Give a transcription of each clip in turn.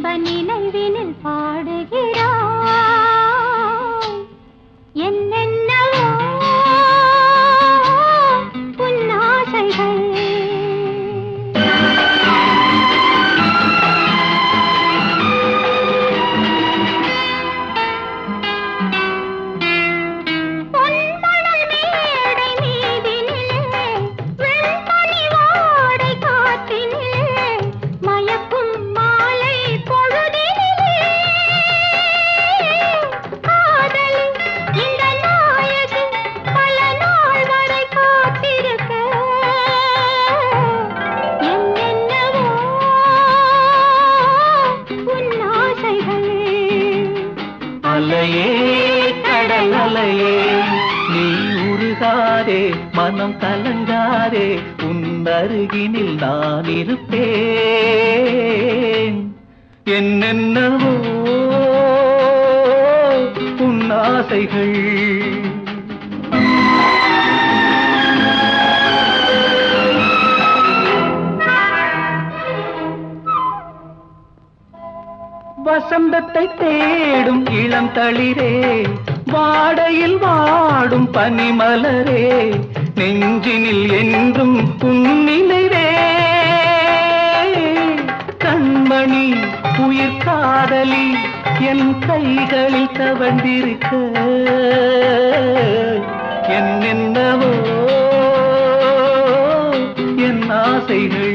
நினைவினில் பாடுகிறாய் என்னென்னவோ உன் ஆசைகள் பொன்மணல் மேடை மீதினிலே, வெண்பனி வாடை காற்றினிலே, மயக்கும் மாலை பொழுதினிலே. காதலி, இந்த நாயகி பல நாள் வரை காத்திருக்க. என்னென்னவோ உன் ஆசைகள் அலையே கடல் அலையே நீ உருகாதே மனம் கலங்காதே உன் அருகினில் நான் இருப்பேன் என்னென்னவோ உன் ஆசைகள் வசந்தத்தை தேடும் இளம் தளிரே வாடையில் வாடும் பனிமலரே நெஞ்சினில் என்றும் உன்னிலைவே கண்மணி உயிர் காதலி என் கைகளில் தவழ்ந்திருக்க என்னென்னவோ என் ஆசைகள்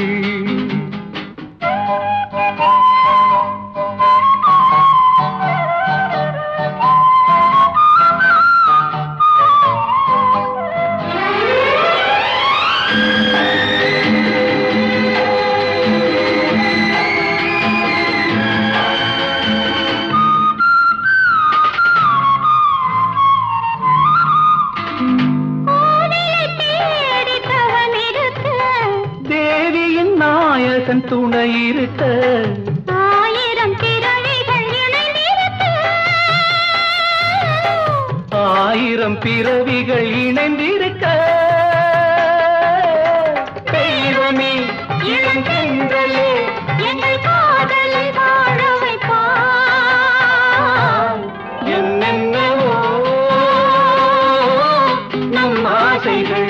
கோவிலை தேடி தவமிருக்க, தேவியின் நாயகன் துணை இருக்க ஆயிரம் பிறவிகள் இணைந்திருக்க. ஆயிரம் பிறவிகள் இணைந்திருக்க தெய்வமே இளங்கன்றலே எங்கள் காதலை வாழ வைப்பாய். என்னென்னவோ நம் ஆசைகள்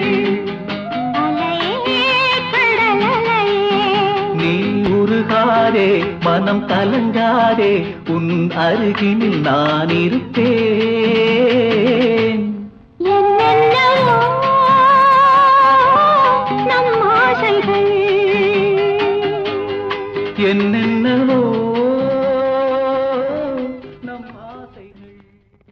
அலையே, கடல் அலையே, நீ உருகாதே மனம் கலங்காதே உன் அருகினில் நான் இருப்பேன் என்னென்னவோ நம் ஆசைகள் என்னென்னவோ